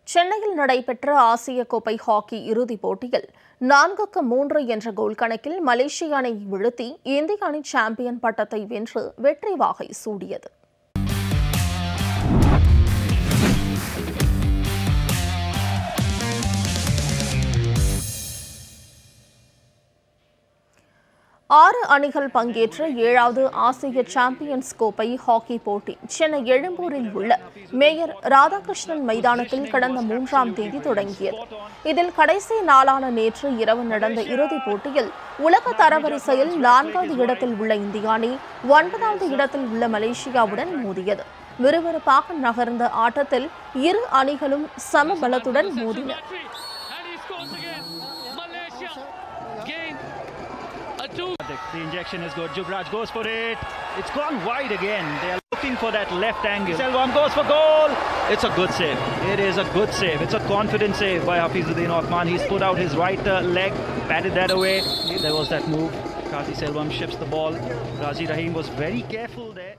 சென்னையில் நடைபெற்ற ஆசிய கோப்பை ஹாக்கி இறுதிப் போட்டியில் நான்குக்கு மூன்று என்ற கோல் கணக்கில் மலேசிய அணியை வீழ்த்தி இந்திய அணி சாம்பியன் பட்டத்தை வென்று வெற்றி வாகை சூடியது ஆறு அணிகள் பங்கேற்ற ஏழாவது ஆசிய சாம்பியன்ஸ் கோப்பை ஹாக்கி போட்டி சென்னை எழும்பூரில் உள்ள மேயர் ராதாகிருஷ்ணன் மைதானத்தில் கடந்த மூன்றாம் தேதி தொடங்கியது இதில் கடைசி நாளான நேற்று இரவு நடந்த இறுதிப் போட்டியில் உலக தரவரிசையில் நான்காவது இடத்தில் உள்ள இந்திய அணி ஒன்பதாவது இடத்தில் உள்ள மலேசியாவுடன் மோதியது விறுவிறுப்பாக நகர்ந்த ஆட்டத்தில் இரு அணிகளும் சம பலத்துடன் மோதின And he scores again. Malaysia gain a two. The, the injection is good. Jubraj goes for it. It's gone wide again. They are looking for that left angle. Selvam goes for goal. It's a good save. It is a good save. It's a confident save by Hafizuddin Othman. He's put out his right uh, leg, batted that away. There was that move. Kazi Selvam ships the ball. Razi Rahim was very careful there.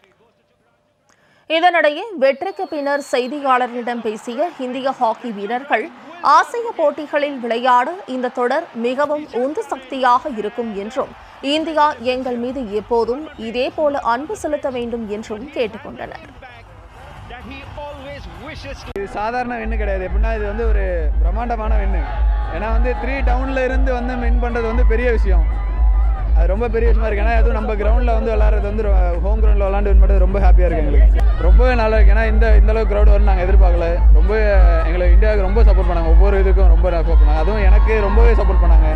இதனிடையே வெற்றிக்கு பின்னர் செய்தியாளர்களிடம் பேசிய இந்திய hockey வீரர்கள் ஆசிய போட்டிகளில் விளையாட இந்த தொடர் மிகவும் உந்து சக்தியாக இருக்கும் என்றும் இந்தியா எங்கள் மீது எப்போதும் இதேபோல அன்பு செலுத்த வேண்டும் என்றும் கேட்டுக்கொண்டனர் That he always wishes to. இது சாதாரண வின்னு கிடையாது எப்படின்னா இது வந்து ஒரு பிரம்மாண்டமான வின்னு ஏன்னா வந்து த்ரீ டவுனில் இருந்து வந்து வின் பண்ணுறது வந்து பெரிய விஷயம் அது ரொம்ப பெரிய விஷயமா இருக்கு ஏன்னா அதுவும் நம்ம கிரவுண்டில் வந்து விளாட்றது வந்து ஹோம் கிரவுண்டில் விளாண்டு வின் பண்ணுறது ரொம்ப ஹாப்பியாக இருக்கு எங்களுக்கு ரொம்பவே நல்லா இருக்கு ஏன்னா இந்த இந்த அளவுக்கு க்ரௌட் வரும் நாங்கள் எதிர்பார்க்கல ரொம்ப எங்களுக்கு இந்தியாவுக்கு ரொம்ப சப்போர்ட் பண்ணாங்க ஒவ்வொரு இதுக்கும் ரொம்ப சப்போர்ட் பண்ணாங்க அதுவும் எனக்கு ரொம்பவே சப்போர்ட் பண்ணாங்க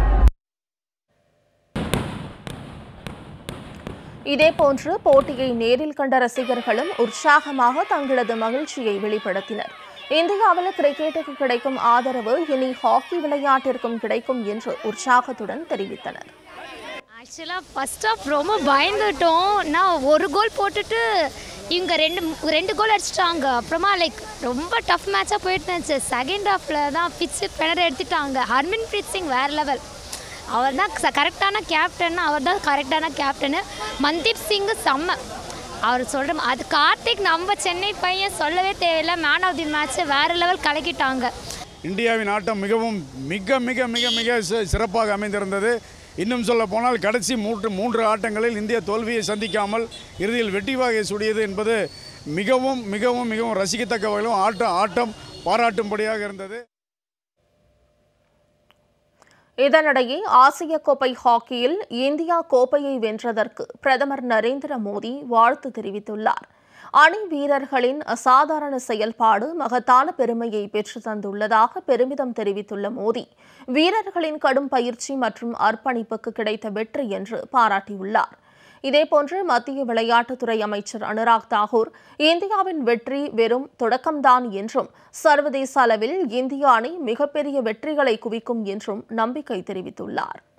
இதேபோன்று போட்டியை நேரில் கண்ட ரசிகர்களும் உற்சாகமாக தங்களது மகிழ்ச்சியை வெளிப்படுத்தினர் இந்தியாவில் கிரிக்கெட்டுக்கு கிடைக்கும் ஆதரவு இனி ஹாக்கி விளையாட்டிற்கும் கிடைக்கும் என்று உற்சாகத்துடன் தெரிவித்தனர் ஆக்சுவலாக ஃபஸ்ட் ஆஃப் ரொம்ப பயந்துட்டோம் நான் ஒரு கோல் போட்டுட்டு இவங்க ரெண்டு ரெண்டு கோல் அடிச்சிட்டாங்க அப்புறமா லைக் ரொம்ப டஃப் மேட்சாக போயிட்டு இருந்துச்சு செகண்ட் ஹாஃபில் தான் பிச்சு பிணற எடுத்துட்டாங்க ஹர்மன் பிரீத் சிங் வேறு லெவல் அவர் தான் கரெக்டான கேப்டன் அவர் தான் கரெக்டான கேப்டனு மன்தீப் சிங்கு செம்ம அவர் சொல்கிற அது கார்த்திக் நம்ம சென்னை பையன் சொல்லவே தேவையில்லை மேன் ஆஃப் தி மேட்ச்சை வேறு லெவல் கலக்கிட்டாங்க இந்தியாவின் ஆட்டம் மிகவும் மிக மிக மிக மிக சி- சிறப்பாக அமைந்திருந்தது இன்னும் சொல்ல போனால் கடைசி மூன்று மூன்று ஆட்டங்களில் இந்தியா தோல்வியை சந்திக்காமல் இறுதியில் வெற்றி வாகை சூடியது என்பது மிகவும் மிகவும் மிகவும் ரசிக்கத்தக்க வகையிலும் ஆட்டம் ஆட்டம் பாராட்டும்படியாக இருந்தது இதனிடையே ஆசிய கோப்பை ஹாக்கியில் இந்தியா கோப்பையை வென்றதற்கு பிரதமர் நரேந்திர மோடி வாழ்த்து தெரிவித்துள்ளார் அணி வீரர்களின் அசாதாரண செயல்பாடு மகத்தான பெருமையை பெற்று தந்துள்ளதாக பெருமிதம் தெரிவித்துள்ள மோடி வீரர்களின் கடும் பயிற்சி மற்றும் அர்ப்பணிப்புக்கு கிடைத்த வெற்றி என்று பாராட்டியுள்ளார் இதேபோன்று மத்திய விளையாட்டுத்துறை அமைச்சர் அனுராக் தாகூர் இந்தியாவின் வெற்றி வெறும் தொடக்கம்தான் என்றும் சர்வதேச அளவில் இந்திய அணி மிகப்பெரிய வெற்றிகளை குவிக்கும் என்றும் நம்பிக்கை தெரிவித்துள்ளார்